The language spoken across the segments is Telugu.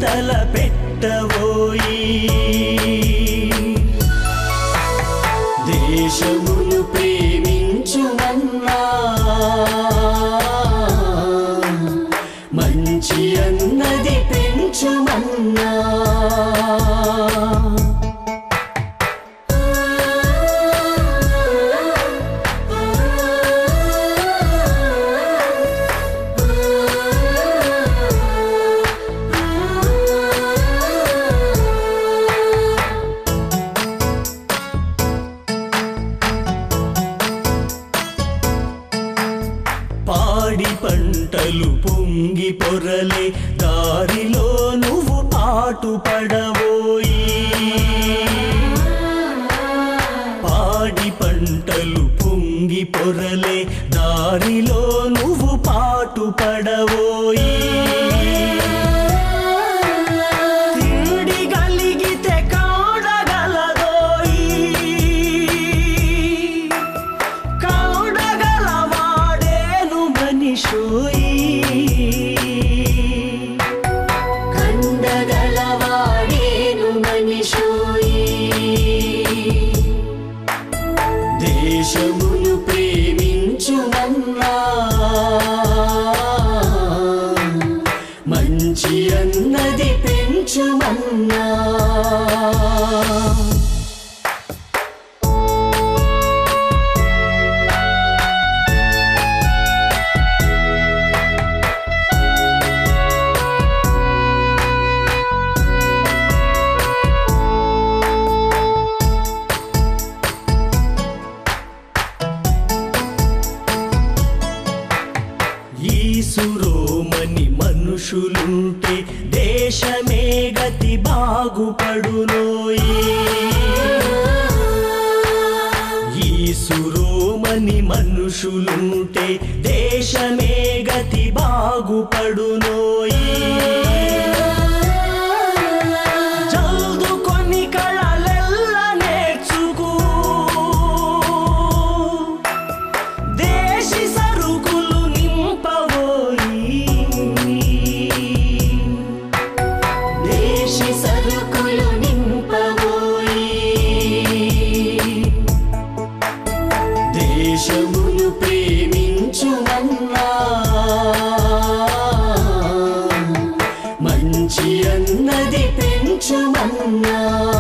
తల పెట్టబోయి దేశమును ప్రేమించుమన్నా మంచి అన్నది పెంచుమన్నా పాడి పంటలు పొంగి పొరలే దారిలో నువ్వు పాటు పడబోయి పాడి పంటలు పొంగి పొరలే దారిలో నువ్వు పాటు పడబోయి తిండి గలిగితే కాడగలదోయి కాడగలవాడేను మనిషోయి కండగలవాడేను మనిషోయి దేశమును ప్రేమించుమన్నా మంచి అన్నది పెంచుమన్నా ఈసురోమని మనుషులుంటే దేశమే గతి బాగుపడునోయి ఈసురోమని మనుషులుంటే దేశమే గతి బాగుపడునోయి చదువుకొని కళలెల్ల నేర్చుకో దేశీ సరుకులు నింపబోయి దేశి సరుకులు నింపబోయి దేశమును ప్రేమించుమన్నా మంచి అన్నది పెంచుమన్నా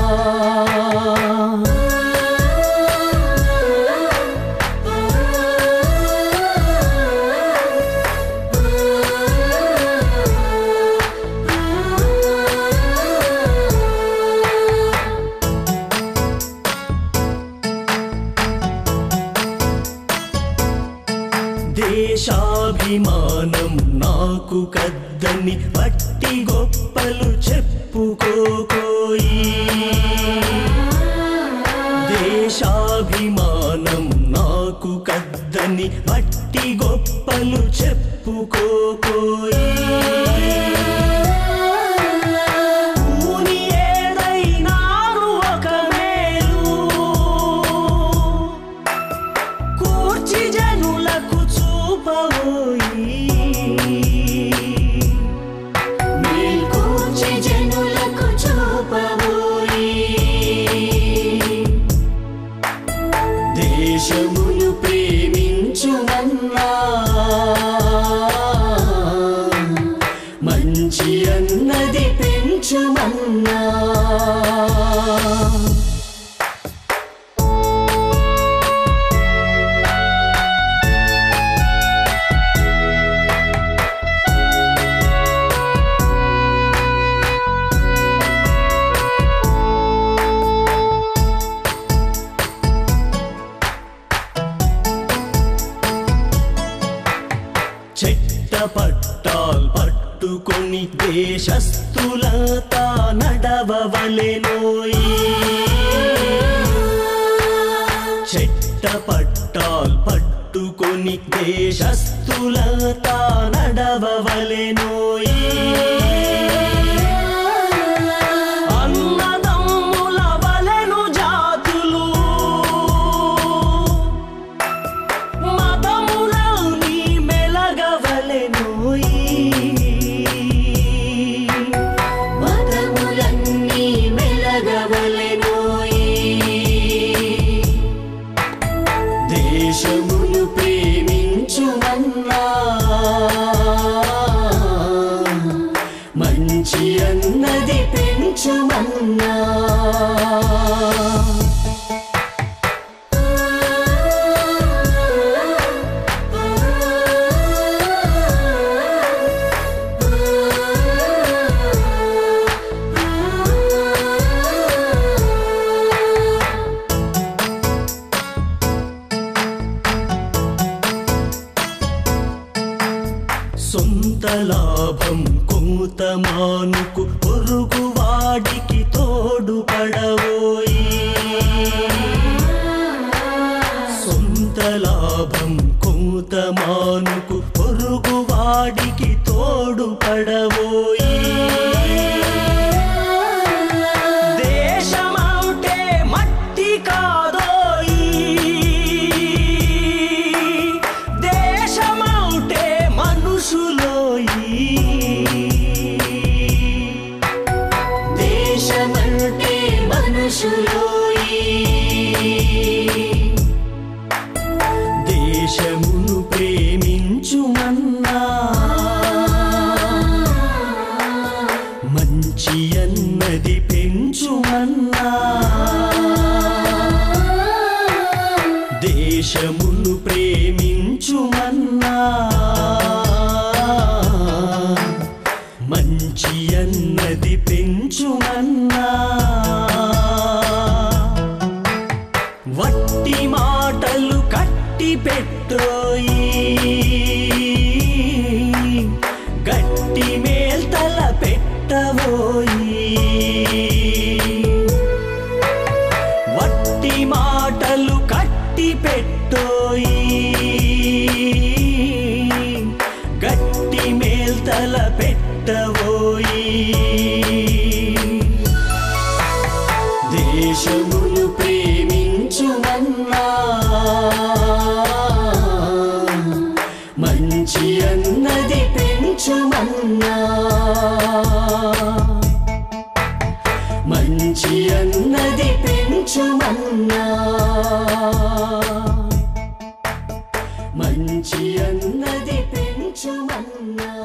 దేశాభిమానం నాకు కద్దని వట్టి గొప్పలు చెప్పుకోకోయి దేశాభిమానం నాకు కద్దని వట్టి గొప్పలు చెప్పుకోకోయి పూని ఏడైనాను ఒక మేలు కూర్చి జనులకు చూపబోయి కూర్చి జనులకు చూపబోయి దేశమును ప్రేమించుమన్నా మంచి అన్నది పెంచుమన్నా చెట్ట పట్టాల్ పట్టుకొని దేశస్థులతా నడవవలెనోయి చెట్ట పట్టాల్ పట్టుకొని దేశస్థులతా నడవవలెనోయి అన్నదమ్ముల వలెను జాతులు మతములని మెలగవలెనోయి మంచి అన్నది పెంచుమన్నా సొంత లాభం కూత మానుకు పొరుగు వాడికి తోడు పడవోయి సొంత లాభం కూత మానుకు పొరుగు వాడికి తోడు పడవోయి దేశమంటే మట్టి కాదోయి దేశమంటే మనుషులోయి దేశమంటే మనుషులోయి దేశమును ప్రేమించుమన్నా మంచి అన్నది పెంచుమన్నా దేశమును ప్రేమించుమన్నా మంచి అన్నది పెంచుమన్నా వట్టి మాటలు కట్టి పెట్టోయి గట్టి మేల్తల పెట్టబోయి వట్టి మాటలు కట్టి పెట్టోయి గట్టి మేల్తల పెట్టబోయి దేశమును ప్రేమించుమన్నా మంచి అన్నది పెంచుమన్నా మంచి అన్నది పెంచుమన్నా మంచి అన్నది పెంచుమన్నా